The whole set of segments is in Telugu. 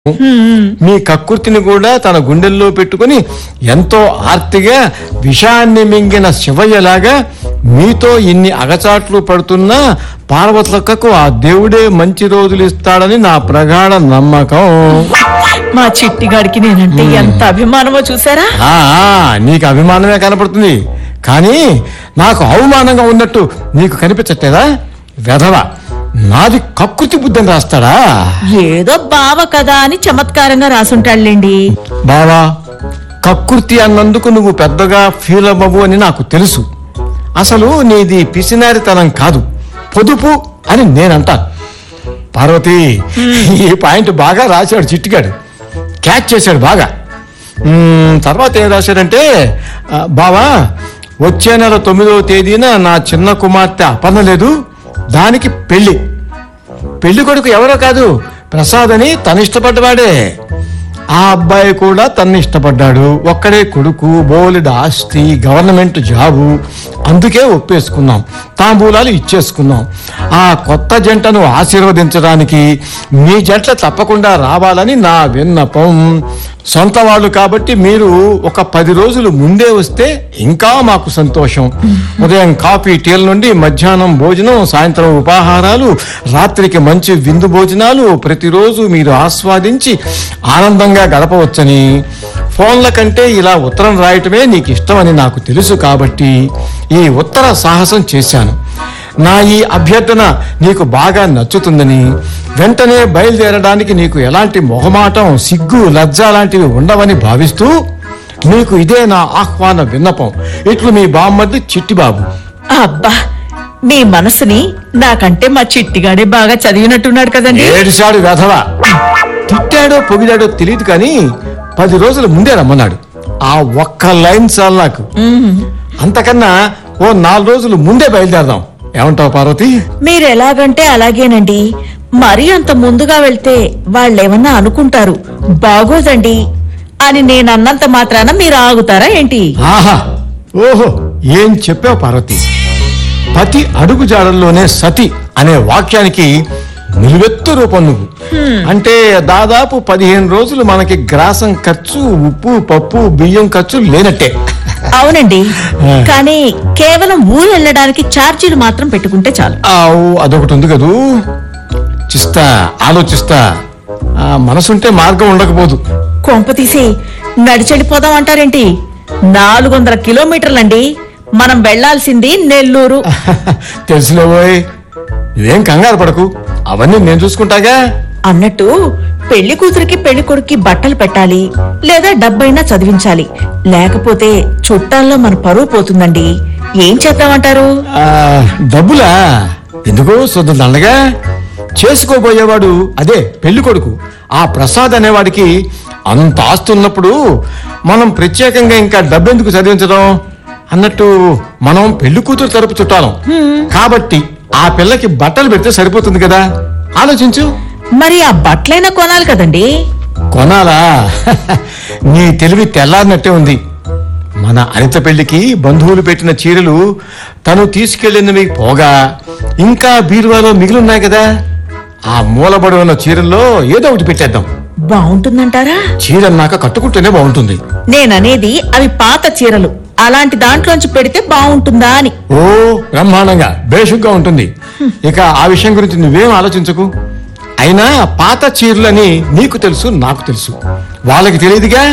మీ కక్కుర్తిని కూడా తన గుండెల్లో పెట్టుకుని ఎంతో ఆర్తిగా విషాన్ని మింగిన శివయ్యలాగా మీతో ఇన్ని అగచాట్లు పడుతున్నా పార్వతులక్కకు ఆ దేవుడే మంచి రోజులు ఇస్తాడని నా ప్రగాఢ నమ్మకం మా చిట్టిగాడికి నేనంటే ఎంత అభిమానమో చూసారా ఆ, ఆ, నీకు అభిమానమే కనపడుతుంది కానీ నాకు అవమానంగా ఉన్నట్టు నీకు కనిపించట్లేదా వెధవ నాది కక్కుర్తి బుద్ధిని రాస్తాడా ఏదో బావ కదా అని చమత్కారంగా రాసుంటాడులేండి బావా కక్కుర్తి అన్నందుకు నువ్వు పెద్దగా ఫీల్ అవ్వవు అని నాకు తెలుసు అసలు నీది పిసినారితనం కాదు పొదుపు అని నేనంటాను పార్వతి ఈ పాయింట్ బాగా రాశాడు చిట్టిగాడు క్యాచ్ చేశాడు బాగా మ్మ్, తర్వాత ఏం రాశాడంటే ఆ, బావా వచ్చే నెల తొమ్మిదవ తేదీన నా చిన్న కుమార్తె అపర్ణ లేదు దానికి పెళ్లి పెళ్లి కొడుకు ఎవరో కాదు ప్రసాద్ అని తను ఇష్టపడ్డవాడే ఆ అబ్బాయి కూడా తన్ని ఇష్టపడ్డాడు ఒక్కడే కొడుకు బోలెడు ఆస్తి గవర్నమెంట్ జాబు అందుకే ఒప్పేసుకున్నాం తాంబూలాలు ఇచ్చేసుకున్నాం ఆ కొత్త జంటను ఆశీర్వదించడానికి మీ జంట తప్పకుండా రావాలని నా విన్నపం సొంత వాళ్ళు కాబట్టి మీరు ఒక పది రోజులు ముందే వస్తే ఇంకా మాకు సంతోషం ఉదయం కాఫీ టీల నుండి మధ్యాహ్నం భోజనం సాయంత్రం ఉపాహారాలు రాత్రికి మంచి విందు భోజనాలు ప్రతిరోజు మీరు ఆస్వాదించి ఆనందంగా గడపవచ్చని ఫోన్ల కంటే ఇలా ఉత్తరం రాయటమే నీకు ఇష్టమని నాకు తెలుసు కాబట్టి ఈ ఉత్తర సాహసం చేశాను నా ఈ అభ్యర్థన నీకు బాగా నచ్చుతుందని వెంటనే బయలుదేరడానికి నీకు ఎలాంటి మొహమాటం సిగ్గు లజ్జ లాంటివి ఉండవని భావిస్తూ నీకు ఇదే నా ఆహ్వాన విన్నపం ఇట్లు మీ బామ్మద్ది చిట్టిబాబు అబ్బా మీ మనసుని నాకంటే మా చిట్టిగాడే బాగా చదివినట్టున్నాడు కదండి ఏడిశాడు వెధవ తిట్టాడో పొగిడాడో తెలియదు కానీ పది రోజుల ముందే రమ్మన్నాడు ఆ ఒక్క లైన్ చాలు నాకు అంతకన్నా ఓ నాలుగు రోజులు ముందే బయలుదేరదాం ఏమంటావు పార్వతి మీరు ఎలాగంటే అలాగేనండి మరీ అంత ముందుగా వెళ్తే వాళ్ళేమన్నా అనుకుంటారు బాగోదండి అని నేనన్నంత మాత్రాన మీరు ఆగుతారా ఏంటి ఆహా ఓహో ఏం చెప్పావు పార్వతి పతి అడుగు జాడల్లోనే సతి అనే వాక్యానికి నిలువెత్తు రూపం నువ్వు అంటే దాదాపు పదిహేను రోజులు మనకి గ్రాసం ఖర్చు ఉప్పు పప్పు బియ్యం ఖర్చు లేనట్టే అవునండి కానీ కేవలం ఊరు వెళ్ళడానికి ఛార్జీలు మాత్రం పెట్టుకుంటే చాలు ఆవు అదొకటి ఉంది కదూ చిస్తా ఆలోచిస్తా ఆ, మనసుంటే మార్గం ఉండకపోదు కొంప తీసి నడిచెళ్ళిపోదాం అంటారేంటి నాలుగు వందల కిలోమీటర్లండి మనం వెళ్లాల్సింది నెల్లూరు తెలుసులేవోయ్ నువ్వేం కంగారు పడకు అవన్నీ నేను చూసుకుంటాగా అన్నట్టు పెళ్లి కూతురికి పెళ్లి కొడుక్కి బట్టలు పెట్టాలి లేదా డబ్బైనా చదివించాలి లేకపోతే చుట్టాల్లో మన పరువు పోతుందండి ఏం చేద్దామంటారు ఆ, డబ్బులా ఎందుకు శుద్ధ దండగా చేసుకోబోయేవాడు అదే పెళ్లి కొడుకు ఆ ప్రసాద్ అనేవాడికి అంత ఆస్తి ఉన్నప్పుడు మనం ప్రత్యేకంగా ఇంకా డబ్బెందుకు చదివించడం అన్నట్టు మనం పెళ్లి కూతురు తరపు చుట్టాలం కాబట్టి ఆ పిల్లకి బట్టలు పెడితే సరిపోతుంది కదా ఆలోచించు మరి ఆ బట్టలైనా కొనాలి కదండి కొనాలా నీ తెలివి తెల్లారినట్టే ఉంది మన అనిత పెళ్లికి బంధువులు పెట్టిన చీరలు తను తీసుకెళ్ళినవి పోగా ఇంకా బీరువాలో మిగిలిన్నాయి కదా ఆ మూలబడి ఉన్న చీరల్లో ఏదో ఒకటి పెట్టేద్దాం బాగుంటుందంటారా చీరన్నాక కట్టుకుంటేనే బాగుంటుంది నేననేది అవి పాత చీరలు అలాంటి దాంట్లోంచి పెడితే బాగుంటుందా అని ఓ బ్రహ్మాండంగా బేషుగ్గా ఉంటుంది ఇక ఆ విషయం గురించి నువ్వేం ఆలోచించకు అయినా పాత చీరలని నీకు తెలుసు నాకు తెలుసు వాళ్ళకి తెలియదుగా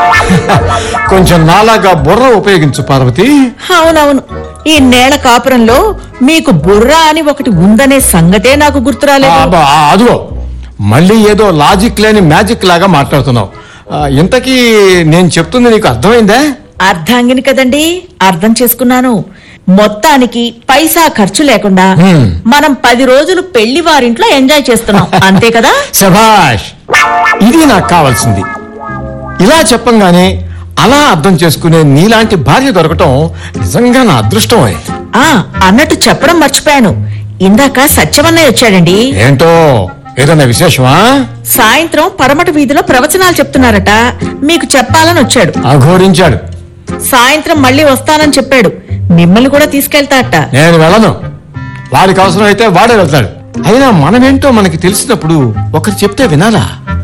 కొంచెం నాలాగా బుర్ర ఉపయోగించు పార్వతి అవునవును ఈ నేల కాపురంలో మీకు బుర్ర అని ఒకటి ఉందనే సంగతే నాకు గుర్తురాలేదు అబ్బా, అదిగో మళ్ళీ ఏదో లాజిక్ లేని మ్యాజిక్ లాగా మాట్లాడుతున్నావు ఆ, ఇంతకీ నేను చెప్తుంది నీకు అర్థమైందా అర్ధాంగిని కదండి అర్థం చేసుకున్నాను మొత్తానికి పైసా ఖర్చు లేకుండా హ్మ్. మనం పది రోజులు పెళ్లి వారింట్లో ఎంజాయ్ చేస్తున్నాం అంతే కదా శభాష్ ఇది నాకు కావాల్సింది ఇలా చెప్పంగానే అలా అర్థం చేసుకునే నీలాంటి భార్య దొరకటం నిజంగా నా అదృష్టం ఆ అన్నట్టు చెప్పడం మర్చిపోయాను ఇందాక సత్యవన్నయ్య వచ్చాడండి ఏంటో ఏదైనా విశేషమా సాయంత్రం పరమట వీధిలో ప్రవచనాలు చెప్తున్నారట మీకు చెప్పాలని వచ్చాడు అఘోరించాడు సాయంత్రం మళ్ళీ వస్తానని చెప్పాడు మిమ్మల్ని కూడా తీసుకెళ్తాట నేను వెళ్ళను వాడికి అవసరం అయితే వాడే వెళ్తాడు అయినా మనమేంటో మనకి తెలిసినప్పుడు ఒకరు చెప్తే వినాలా